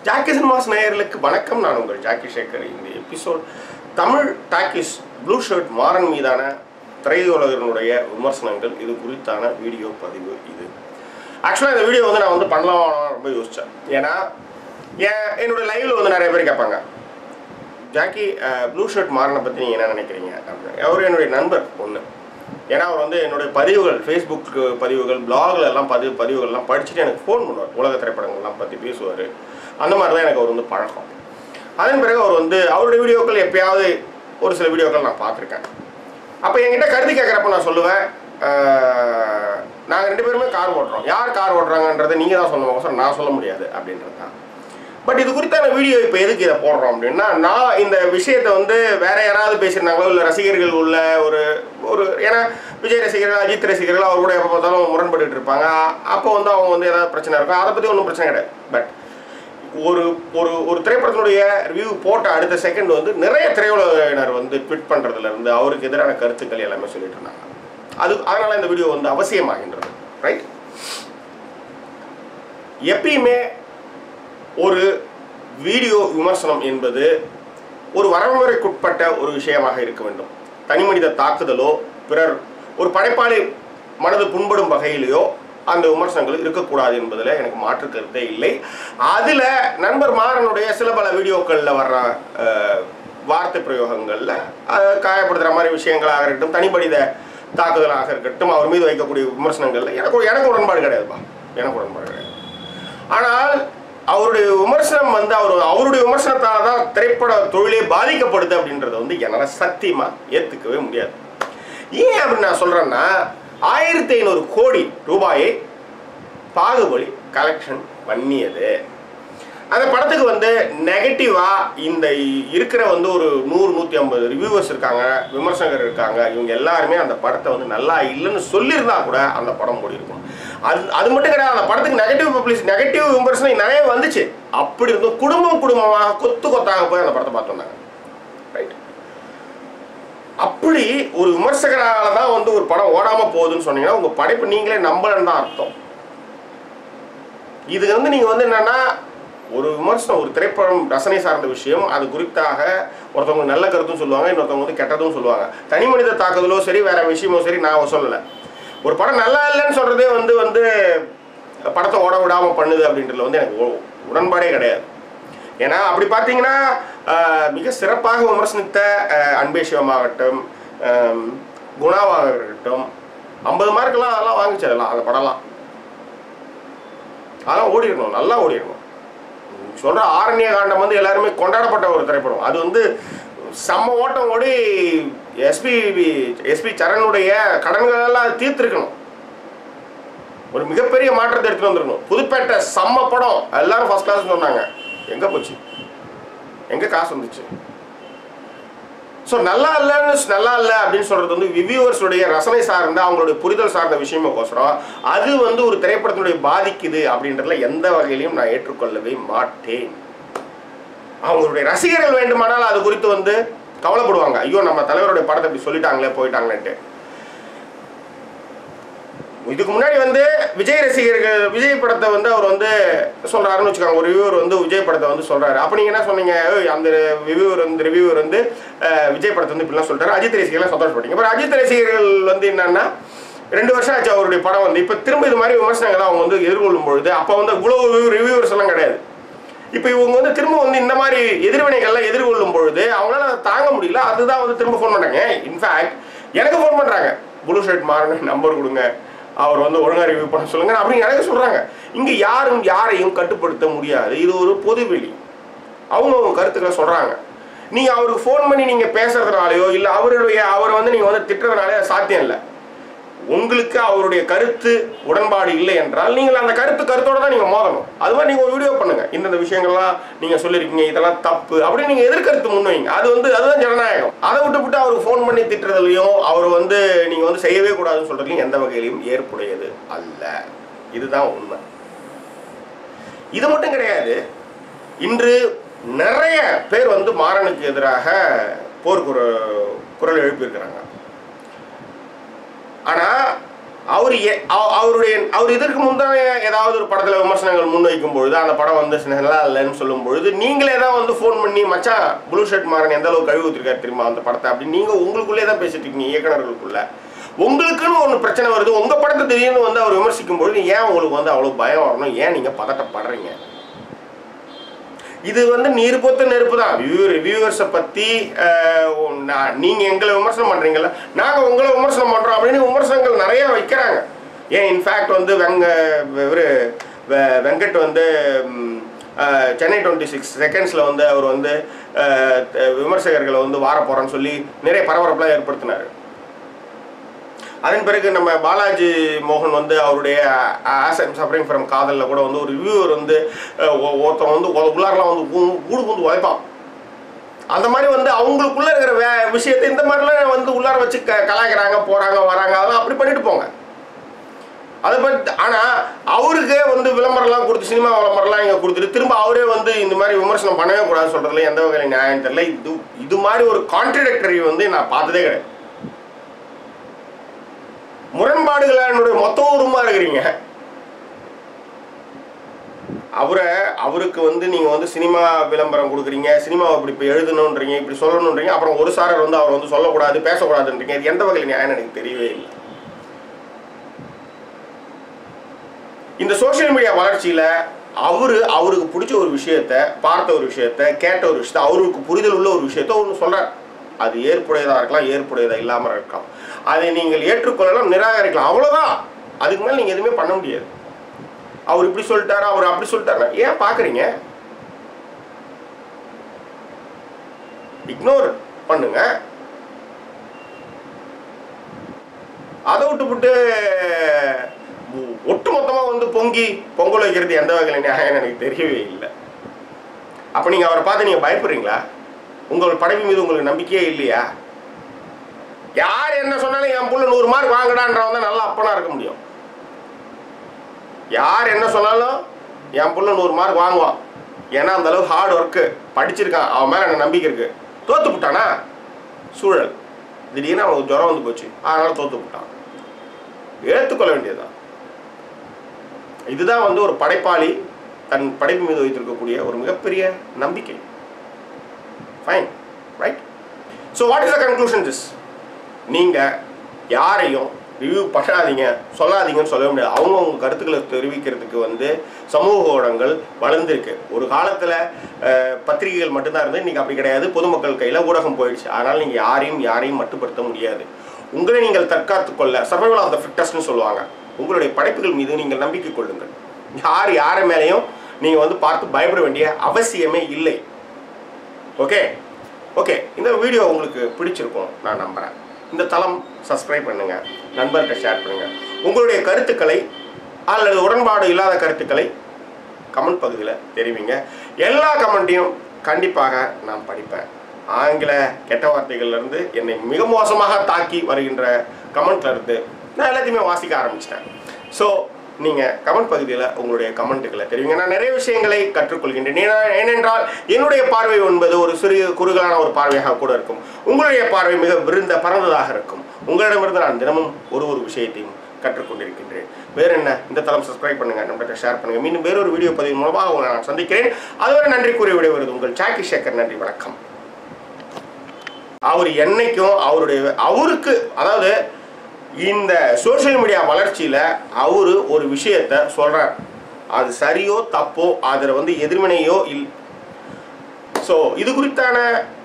Jackie cinemas நேயர்களுக்கு வணக்கம் நான் உங்கள் ஜாக்கி சேகர் இந்த episode Tamil Talkies blue shirt Maran மீதான திரையுலகினுடைய விமர்சனங்கள் இது குறித்தான வீடியோ பதிவு இது ஆக்சுவலாக இந்த வீடியோ வந்து நான் வந்து பண்ணலாம் ரொம்ப யோசித்தேன் ஏன்னா என் என்னோட லைவ்ல வந்து நிறைய பேர் கேட்பாங்க ஜாக்கி ப்ளூ ஷர்ட் மாறனை பற்றி நீங்கள் என்ன நினைக்கிறீங்க அப்படின்னு அவர் என்னுடைய நண்பர் ஒன்று ஏன்னா அவர் வந்து என்னுடைய பதிவுகள் ஃபேஸ்புக் பதிவுகள் பிளாக்ல எல்லாம் பதிவு பதிவுகள்லாம் படிச்சுட்டு எனக்கு ஃபோன் பண்ணுவார் உலக திரைப்படங்கள்லாம் பற்றி பேசுவார் அந்த மாதிரி தான் எனக்கு அவர் வந்து பழக்கம் அதன் பிறகு அவர் வந்து அவருடைய வீடியோக்கள் எப்பயாவது ஒரு சில வீடியோக்கள் நான் பார்த்துருக்கேன் அப்போ என்கிட்ட கருத்து கேட்குறப்ப நான் சொல்லுவேன் நாங்கள் ரெண்டு பேருமே கார் ஓட்டுறோம் யார் கார் ஓட்டுறாங்கன்றதை நீங்கள் தான் சொல்லுவோம் சார் நான் சொல்ல முடியாது அப்படின்றது தான் பட் இது குறித்தான வீடியோ இப்போ எதுக்கு இதை போடுறோம் அப்படின்னா நான் இந்த விஷயத்தை வந்து வேற யாராவது பேசியிருந்தாங்களோ இல்லை ரசிகர்கள் உள்ள ஒரு ஒரு ஏன்னா விஜய் ரசிகர்கள் அஜித் ரசிகர்கள் அவர் கூட எப்போ பார்த்தாலும் முரண்பட்டு இருப்பாங்க அப்போ வந்து அவங்க வந்து ஏதாவது பிரச்சனை இருக்கும் அதை பற்றி ஒன்றும் பிரச்சனை கிடையாது பட் ஒரு ஒரு ஒரு திரைப்படத்தினுடைய ரிவ்யூ போட்ட அடுத்த செகண்ட் வந்து நிறைய திரையுலகினர் வந்து ட்விட் பண்ணுறதுல இருந்து அவருக்கு எதிரான கருத்துக்கள் எல்லாமே சொல்லிட்டு இருந்தாங்க அது அதனால இந்த வீடியோ வந்து அவசியமாகின்றது ரைட் எப்பயுமே ஒரு வீடியோ விமர்சனம் என்பது ஒரு வரமுறைக்குட்பட்ட ஒரு விஷயமாக இருக்க வேண்டும் தனிமனித தாக்குதலோ பிறர் ஒரு படைப்பாளி மனது புண்படும் வகையிலேயோ அந்த விமர்சனங்கள் இருக்கக்கூடாது என்பதில் எனக்கு மாற்று கருத்தே இல்லை அதில் நண்பர் மாறனுடைய சில பல வீடியோக்களில் வர்ற அஹ், வார்த்தை பிரயோகங்களில் காயப்படுத்துகிற மாதிரி விஷயங்களாக இருக்கட்டும் தனிமனித தாக்குதலாக இருக்கட்டும் அவர் மீது வைக்கக்கூடிய விமர்சனங்களில் எனக்கு எனக்கு உடன்பாடு கிடையாதுப்பா எனக்கு உடன்பாடு கிடையாது ஆனால் அவருடைய விமர்சனம் வந்து அவர் அவருடைய விமர்சனத்தால் தான் திரைப்பட தொழிலே பாதிக்கப்படுது அப்படின்றத வந்து என்னால் சத்தியமாக ஏற்றுக்கவே முடியாது ஏன் அப்படின்னு நான் சொல்கிறேன்னா ஆயிரத்தி ஐநூறு கோடி ரூபாயை பாகுபலி கலெக்ஷன் பண்ணியது அந்த படத்துக்கு வந்து நெகட்டிவாக இந்த இருக்கிற வந்து ஒரு நூறு நூற்றி ஐம்பது ரிவ்யூவர்ஸ் இருக்காங்க விமர்சகர் இருக்காங்க இவங்க எல்லாருமே அந்த படத்தை வந்து நல்லா இல்லைன்னு சொல்லியிருந்தா கூட அந்த படம் ஓடி இருக்கும் அது அது மட்டும் கிடையாது அந்த படத்துக்கு நெகட்டிவ் பப்ளிஸ் நெகட்டிவ் விமர்சனம் நிறைய வந்துச்சு அப்படி இருந்தும் குடும்பம் குடும்பமாக கொத்து கொத்தாக போய் அந்த படத்தை பார்த்து வந்தாங்க ரைட் அப்படி ஒரு விமர்சகரால தான் வந்து ஒரு படம் ஓடாம போகுதுன்னு சொன்னீங்கன்னா உங்க படைப்பு நீங்களே நம்பலன்னு தான் அர்த்தம் இது வந்து நீங்க வந்து என்னன்னா ஒரு விமர்சனம் ஒரு திரைப்படம் ரசனை சார்ந்த விஷயம் அது குறித்தாக ஒருத்தவங்க நல்ல கருத்தும் சொல்லுவாங்க இன்னொருத்தவங்க வந்து கெட்டதும் சொல்லுவாங்க தனி மனித தாக்குதலோ சரி வேற விஷயமோ சரி நான் சொல்லலை ஒரு படம் நல்லா இல்லைன்னு சொல்றதே வந்து வந்து படத்தை ஓட விடாம பண்ணுது அப்படின்றதுல வந்து எனக்கு உ- உடன்பாடே கிடையாது ஏன்னா அப்படி பார்த்தீங்கன்னா ஆஹ், மிக சிறப்பாக விமர்சனித்த ஆஹ், அன்பே சிவமாகட்டும் ஆம், குணாவாக இருக்கட்டும் ஐம்பது மார்க்கெல்லாம் அதெல்லாம் வாங்கிச்சு அதெல்லாம் அந்த படம்லாம் அதெல்லாம் ஓடிடணும் நல்லா ஓடிடணும் சொல்ற ஆரண்ய காண்டம் வந்து எல்லாருமே கொண்டாடப்பட்ட ஒரு திரைப்படம் அது வந்து செம்ம ஓட்டம் ஓடி எஸ்பி எஸ்பி சரணுடைய கடன்கள் எல்லாம் அது தீர்த்திருக்கணும் ஒரு மிகப்பெரிய மாற்றத்தை எடுத்துட்டு வந்திருக்கணும் புதுப்பேட்டை செம்ம படம் எல்லாரும் ஃபர்ஸ்ட் கிளாஸ் சொன்னாங்க எங்க போச்சு எங்க காசு வந்துச்சு ஸோ நல்லா இல்லைன்னு நல்லா இல்லை அப்படின்னு சொல்றது வந்து விவியூவர்ஸுடைய ரசனை சார்ந்த அவங்களுடைய புரிதல் சார்ந்த விஷயமோசரம் அது வந்து ஒரு திரைப்படத்தினுடைய பாதிக்குது அப்படின்றதுல எந்த வகையிலையும் நான் ஏற்றுக்கொள்ளவே மாட்டேன் அவங்களுடைய ரசிகர்கள் வேண்டுமானால் அது குறித்து வந்து கவலைப்படுவாங்க ஐயோ நம்ம தலைவருடைய படத்தை இப்படி சொல்லிட்டாங்களே போயிட்டாங்களேன்ட்டு இதுக்கு முன்னாடி வந்து விஜய் ரசிகர்கள் விஜய் படத்தை வந்து அவர் வந்து சொல்றாருன்னு வச்சுக்கோங்க ஒரு ரிவ்யூவர் வந்து விஜய் படத்தை வந்து சொல்றாரு அப்ப நீங்க என்ன சொன்னீங்க "ஏய், அந்த ரிவ்யூவர் வந்து ரிவ்யூவர் வந்து அஹ், விஜய் படத்தை வந்து இப்படிலாம் சொல்றாரு அஜித் ரசிகர்லாம் சந்தோஷப்பட்டீங்க அப்புறம் அஜித் ரசிகர்கள் வந்து என்னன்னா ரெண்டு வருஷம் ஆச்சு அவருடைய படம் வந்து இப்போ திரும்ப இது மாதிரி விமர்சனங்களை அவங்க வந்து எதிர்கொள்ளும் பொழுது அப்போ வந்து இவ்வளவு ரிவ்யூவர்ஸ் எல்லாம் கிடையாது இப்போ இவங்க வந்து திரும்ப வந்து இந்த மாதிரி எதிர்வினைகள்லாம் எதிர்கொள்ளும் பொழுது அவங்களால அதை தாங்க முடியல அதுதான் வந்து திரும்ப ஃபோன் பண்ணுறாங்க இன்ஃபேக்ட் எனக்கு ஃபோன் பண்ணுறாங்க ப்ளூ ஷர்ட் மாறன நம்பர் கொடுங்க அவர் வந்து ஒழுங்கா ரிவ்யூ பண்ண சொல்லுங்க அப்படின்னு எனக்கு சொல்றாங்க இங்க யாரும் யாரையும் கட்டுப்படுத்த முடியாது இது ஒரு பொதுவெளி அவங்க அவங்க கருத்துக்களை சொல்றாங்க நீங்க அவருக்கு ஃபோன் பண்ணி நீங்க பேசுறதுனாலயோ இல்ல அவருடைய அவரை வந்து நீங்க வந்து திட்டுறதுனாலே அது சாத்தியம் இல்லை உங்களுக்கு அவருடைய கருத்து உடன்பாடு இல்லை என்றால் நீங்கள் அந்த கருத்து கருத்தோட தான் நீங்க மோதணும் அது மாதிரி நீங்க ஒரு வீடியோ பண்ணுங்க இந்தந்த விஷயங்கள்லாம் நீங்க சொல்லியிருக்கீங்க இதெல்லாம் தப்பு அப்படி நீங்க எதிர்கருத்து முன்வைங்க அது வந்து அதுதான் ஜனநாயகம் அதை விட்டு விட்டு அவருக்கு ஃபோன் பண்ணி திட்டுறதுலையும் அவர் வந்து நீங்க வந்து செய்யவே கூடாதுன்னு சொல்றதுலையும் எந்த வகையிலையும் ஏற்புடையது அல்ல இதுதான் உண்மை இது மட்டும் கிடையாது இன்று நிறைய பேர் வந்து மாறனுக்கு எதிராக போர் குர- குரல் எழுப்பியிருக்கிறாங்க ஆனா அவர் எ- அவ- அவருடைய அவர் இதற்கு முந்தான ஏதாவது ஒரு படத்தில் விமர்சனங்கள் முன்வைக்கும் பொழுது அந்த படம் வந்து நல்லா இல்லைன்னு சொல்லும் பொழுது நீங்களே தான் வந்து ஃபோன் பண்ணி மச்சான் ப்ளூ ஷர்ட் மாறன் எந்த அளவுக்கு கழுவி ஊற்றிருக்காரு தெரியுமா அந்த படத்தை அப்படின்னு நீங்கள் உங்களுக்குள்ளே தான் பேசிட்டு இருக்கீங்க இயக்குனர்களுக்குள்ள உங்களுக்குன்னு ஒன்று பிரச்சனை வருது உங்கள் படத்தை திடீர்னு வந்து அவர் விமர்சிக்கும் பொழுது ஏன் உங்களுக்கு வந்து அவ்வளோ பயம் வரணும் ஏன் நீங்கள் பதட்டப்படுறீங்க இது வந்து நீர் பொத்த நெருப்பு தான் வியூ ரிவ்யூவர்ஸை பற்றி நீங்கள் எங்களை விமர்சனம் பண்ணுறீங்கல்ல நாங்கள் உங்களை விமர்சனம் பண்ணுறோம் அப்படின்னு விமர்சனங்கள் நிறைய வைக்கிறாங்க ஏன் இன்ஃபேக்ட் வந்து வெங்க இவர் வெங்கட் வந்து ம், அஹ், சென்னை டுவெண்ட்டி சிக்ஸ் செகண்ட்ஸில் வந்து அவர் வந்து அஹ், த- விமர்சகர்களை வந்து வார போகிறோன்னு சொல்லி நிறைய பரபரப்புலாம் ஏற்படுத்தினார் அதன் பிறகு நம்ம பாலாஜி மோகன் வந்து அவருடைய ஆஸ் ஐம் சஃபரிங் ஃப்ரம் காதலில் கூட வந்து ஒரு ரிவ்யூவர் வந்து அஹ், ஒ- ஒருத்தன் வந்து உ- உள்ளாரெலாம் வந்து கூ- கூடு பூந்து உழைப்பான் அந்த மாதிரி வந்து அவங்களுக்குள்ள இருக்கிற வே விஷயத்தை இந்த மாதிரிலாம் வந்து உள்ளார வச்சு க கலாய்க்கிறாங்க போகிறாங்க வராங்க அதெல்லாம் அப்படி பண்ணிட்டு போங்க அதை பற்றி ஆனால் அவருக்கே வந்து விளம்பரம்லாம் கொடுத்து சினிமா விளம்பரம்லாம் இங்கே கொடுத்துட்டு திரும்ப அவரே வந்து இந்த மாதிரி விமர்சனம் பண்ணவே கூடாது சொல்கிறதுல எந்த வகையில் நியாயம் தெரியல இது இது மாதிரி ஒரு கான்ட்ரடிக்டரி வந்து நான் பார்த்ததே கிடையாது முரண்பாடுகளினுடைய மொத்த உருமா இருக்கிறீங்க அவரை அவருக்கு வந்து நீங்கள் வந்து சினிமா விளம்பரம் கொடுக்குறீங்க சினிமாவை இப்படி இப்போ எழுதணுன்றீங்க இப்படி சொல்லணுன்றீங்க அப்புறம் ஒரு சாரர் வந்து அவர் வந்து சொல்லக்கூடாது பேசக்கூடாதுன்றீங்க இது எந்த வகையில் நியாயம் எனக்கு தெரியவே இல்லை இந்த சோஷியல் மீடியா வளர்ச்சியில் அவரு அவருக்கு பிடிச்ச ஒரு விஷயத்த பார்த்த ஒரு விஷயத்த கேட்ட ஒரு விஷயத்த அவருக்கு புரிதல் உள்ள ஒரு விஷயத்த ஒன்று சொல்றார் அது ஏற்புடையதாக இருக்கலாம் ஏற்புடையதாக இல்லாமல் இருக்கலாம் அதை நீங்கள் ஏற்றுக்கொள்ளலாம் நிராகரிக்கலாம் அவ்வளோதான் அதுக்கு மேலே நீங்கள் எதுவுமே பண்ண முடியாது அவர் இப்படி சொல்லிட்டாரு அவர் அப்படி சொல்லிட்டாரு ஏன் பார்க்குறீங்க இக்னோர் பண்ணுங்க அதை விட்டுப்புட்டு ஒட்டு மொத்தமாக வந்து பொங்கி பொங்கல் வைக்கிறது எந்த வகையில் நியாயம் எனக்கு தெரியவே இல்லை அப்போ நீங்கள் அவரை பார்த்து நீங்கள் பயப்படுறீங்களா உங்கள் படைப்பு மீது உங்களுக்கு நம்பிக்கையே இல்லையா யார் என்ன சொன்னாலும் என் புள்ள நூறு மார்க் வாங்கடான்றவன் தான் நல்லா அப்பனா இருக்க முடியும் யார் என்ன சொன்னாலும் என் புள்ள நூறு மார்க் வாங்குவான் ஏன்னா அந்த அளவுக்கு ஹார்ட் ஒர்க்கு படிச்சிருக்கான் அவன் மேலே எனக்கு நம்பிக்கை இருக்கு தோத்து விட்டானா சூழல் திடீர்னு அவனுக்கு ஜுரம் வந்து போச்சு அதனால தோத்து விட்டான் ஏற்றுக்கொள்ள வேண்டியதுதான் இதுதான் வந்து ஒரு படைப்பாளி தன் படைப்பு மீது வைத்திருக்கக்கூடிய ஒரு மிகப்பெரிய நம்பிக்கை fine right so what is the conclusion this நீங்கள் யாரையும் ரிவ்யூ பண்ணாதீங்க சொல்லாதீங்கன்னு சொல்ல முடியாது அவங்கவுங்க கருத்துக்களை தெரிவிக்கிறதுக்கு வந்து சமூக ஊடகங்கள் வளர்ந்துருக்கு ஒரு காலத்தில் பத்திரிகைகள் மட்டும்தான் இருந்து இன்றைக்கி அப்படி கிடையாது பொதுமக்கள் கையில் ஊடகம் போயிடுச்சு அதனால் நீங்கள் யாரையும் யாரையும் மட்டுப்படுத்த முடியாது உங்களை நீங்கள் தற்காத்து கொள்ள சர்வைவல் ஆஃப் த ஃபிட்டஸ்ட்னு சொல்லுவாங்க உங்களுடைய படைப்புகள் மீது நீங்கள் நம்பிக்கை கொள்ளுங்கள் யார் யார் மேலேயும் நீங்கள் வந்து பார்த்து பயப்பட வேண்டிய அவசியமே இல்லை ஓகே ஓகே இந்த வீடியோ உங்களுக்கு பிடிச்சிருக்கும் நான் நம்புகிறேன் இந்த தளம் சப்ஸ்கிரைப் பண்ணுங்கள் நண்பர்கிட்ட ஷேர் பண்ணுங்கள் உங்களுடைய கருத்துக்களை அல்லது உடன்பாடு இல்லாத கருத்துக்களை கமெண்ட் பகுதியில் தெரிவிங்க எல்லா கமெண்ட்டையும் கண்டிப்பாக நான் படிப்பேன் ஆங்கில கெட்ட வார்த்தைகள்லேருந்து என்னை மிக மோசமாக தாக்கி வருகின்ற கமெண்ட்ல இருந்து நான் எல்லாத்தையுமே வாசிக்க ஆரம்பிச்சிட்டேன் ஸோ நீங்கள் கமெண்ட் பகுதியில் உங்களுடைய கமெண்ட்டுகளை தெரிவிங்க நான் நிறைய விஷயங்களை கற்றுக்கொள்கின்றேன் ஏன்னா- ஏனென்றால் என்னுடைய பார்வை என்பது ஒரு சிறிய குறுகலான ஒரு பார்வையாக கூட இருக்கும் உங்களுடைய பார்வை மிக விருந்த பறந்ததாக இருக்கும் உங்களிடமிருந்து நான் தினமும் ஒரு ஒரு விஷயத்தையும் கற்றுக்கொண்டிருக்கின்றேன் வேற என்ன இந்த தளம் சப்ஸ்கிரைப் பண்ணுங்க நம்மகிட்ட ஷேர் பண்ணுங்க மீண்டும் வேறொரு வீடியோ பதிவு மூலமாக உங்களை நான் சந்திக்கிறேன் அதுவரை நன்றி கூறி விடைபெறுவது உங்கள் சாக்கி சேகர் நன்றி வணக்கம் அவர் என்னைக்கும் அவருடைய அவருக்கு அதாவது இந்த சோஷியல் மீடியா வளர்ச்சியில் அவர் ஒரு விஷயத்த சொல்கிறார் அது சரியோ தப்போ அதில் வந்து எதிர்வினையோ இல் ஸோ இது குறித்தான